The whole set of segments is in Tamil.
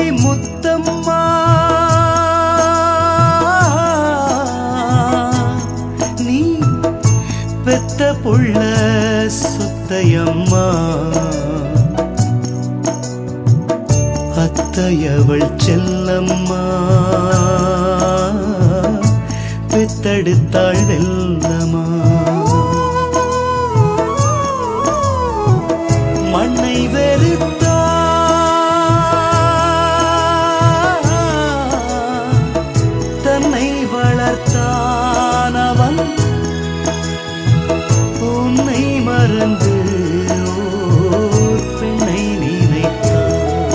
முத்தம்மா நீ பெத்த புள்ள சுத்தையம்மா அத்தையவள் செல்லம்மா பெத்தெடுத்தாள் வெல்லம்மா மண்ணை வெறுத்தா தன்னை வளர்த்தான் அவன் உன்னை மறந்து ஓர் பெண்ணை நினைத்தான்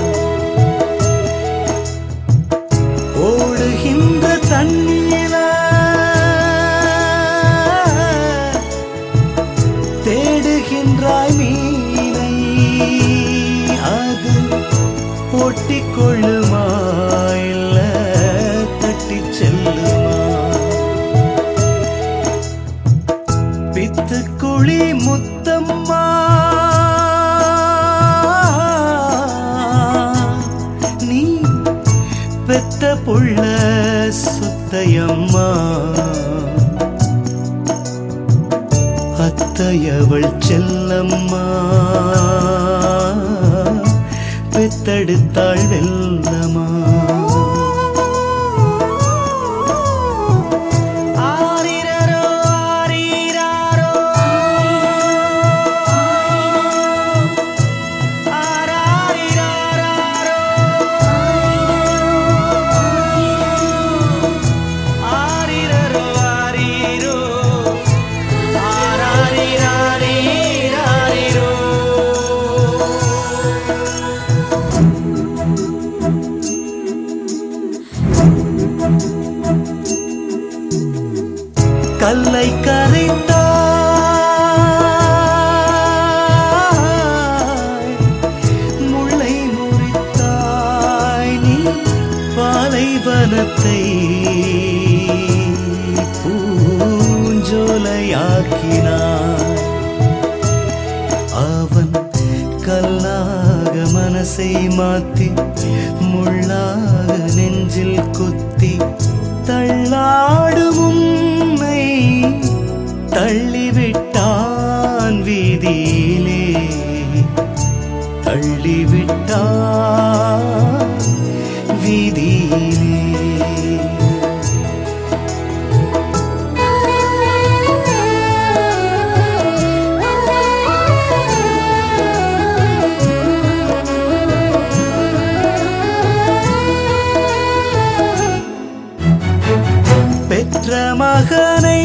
ஓடுகின்ற தண்ணீர தேடுகின்றாய் மீனை அது ஒட்டிக் கொள்ளுமா இல்ல தட்டிச் செல்லுமா பித்துக்குழி முத்தம்மா நீ பெத்த புள்ள சுத்தையம்மா அத்தையவள் செல்லம்மா பெத்தெடுத்தாள் வெல்லம்மா ஆரிரரோ ஆரிராரோ ஆராரிராரோ ஆரிரரோ ஆரிரோ ஆராரிராரிராரிரோ கல்லை கரைத்தாய் முல்லை முறித்தாய் நீ பாலைவனத்தை பூஞ்சோலையாக்கினாய் அவன் கல்லாக மனசை மாத்தி முள்ளாக நெஞ்சில் குத்தி தள்ளாடும் உன்னை தள்ளிவிட்டான் வீதியிலே தள்ளிவிட்டான் வீதியிலே பெற்ற மகனை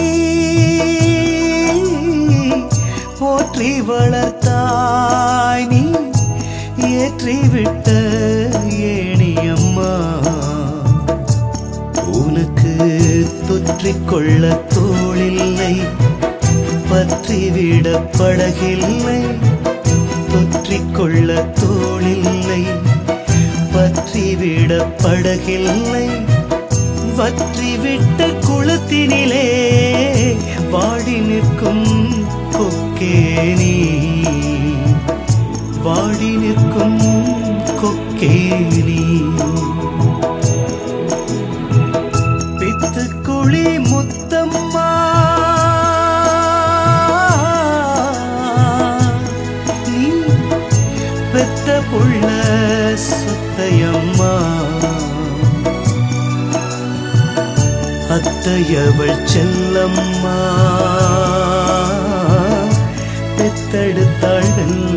போற்றி வளர்த்தாய் நீ ஏற்றிவிட்ட ஏணியம்மா உனக்கு தொற்றிக்கொள்ள தோளில்லை பற்றிவிட படகில்லை தொற்றிக்கொள்ள தோளில்லை பற்றிவிட படகில்லை வற்றிவிட்ட குளத்தினிலே வாடி நிற்கும் கொக்கேனி வாடி நிற்கும் கொக்கேனி பித்துக்குழி முத்தம்மா நீ பெத்த புள்ள சுத்தையம்மா அத்தையவள் செல்லம்மா பெத்தெடுத்தாள்